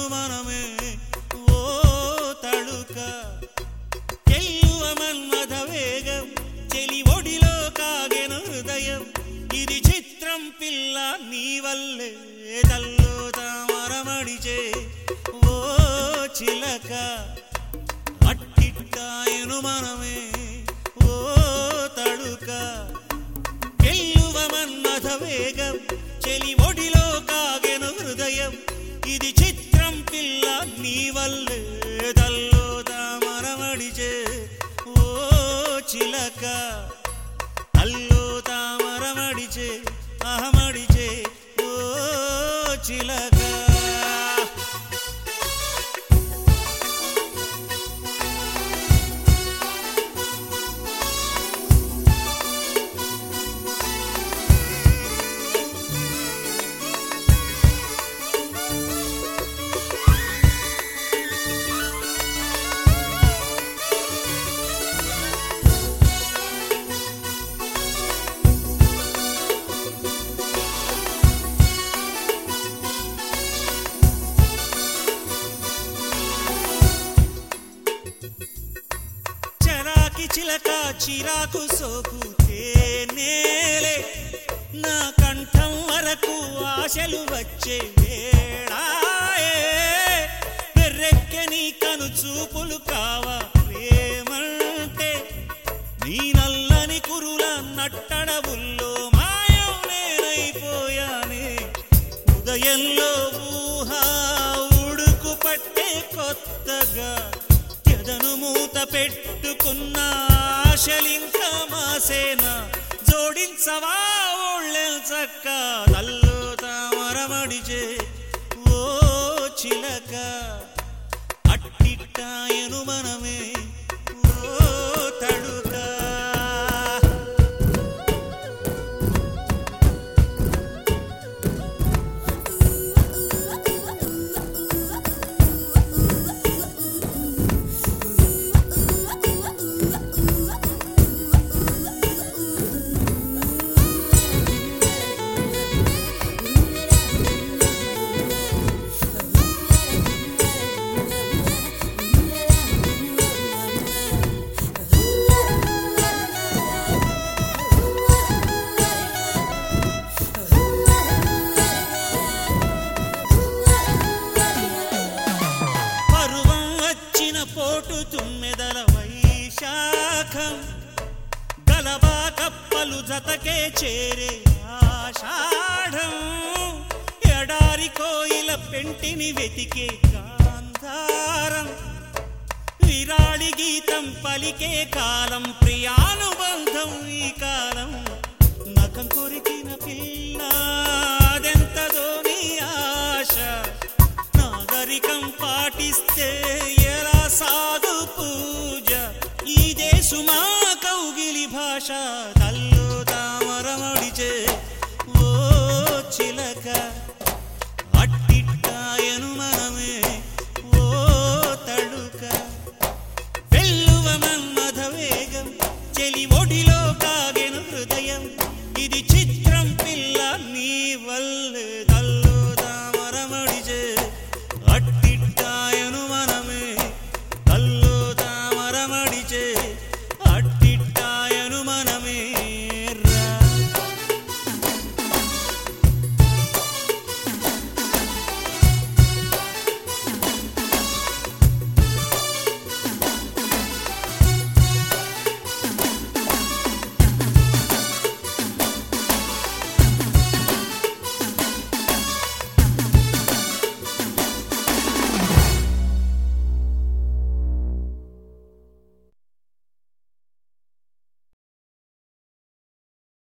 అనుమానమే ఓ తడుక ఎల్లువ మన్మథ వేగం చెలి ఒడిలో కాగెను హృదయం ఇది చిత్రం పిల్ల నీ వల్లే తల్లో తామరమడిచే ఓ చిలక అట్టిట్టాయను మనమే ఓ తడుక ఎల్లువ మన్మథ వేగం చెలి ఒడిలో కాగెను హృదయం ఇది చిత్రం పిల్ల నీ వల్లే తల్లో తామరమడిచే ఓ చిలక అల్లో తామరమడిచే అహమడిచే ఓ చిలక చరాకి చిలక చిరాకు సోకు తేనేలే నా కంఠం వరకు ఆశలు వచ్చే వేళాయే పెర్రెక్కె నీ కను చూపులు కావా ప్రేమంటే నీ నల్లని కురుల నట్టడవుల్లో మాయం నేనైపోయానే ఉదయంలో ఊహ ఉడుకు పట్టే కొత్తగా ఎదను మూత పెట్టుకున్న ఆశలింక మాసేన జోడించవా ఒళ్ళెల్చక్క తల్లు తామరమడిచే ఓ చిలక అట్టిట్టాయను మనమే ఓ తడుక పరువం వచ్చిన పోటు తుమ్మెదల వైశాఖం గలబా కప్పలు జతకే చేరే ఆషాఢం ఎడారి కోయిల పెంటిని వెతికే గాంధారం విరాళి గీతం పలికే కాలం ప్రియానుబంధం ఈ కాలం నఖం కొరికిన పిల్ల అదెంతదో నీ ఆశ నాగరికం పాటిస్తే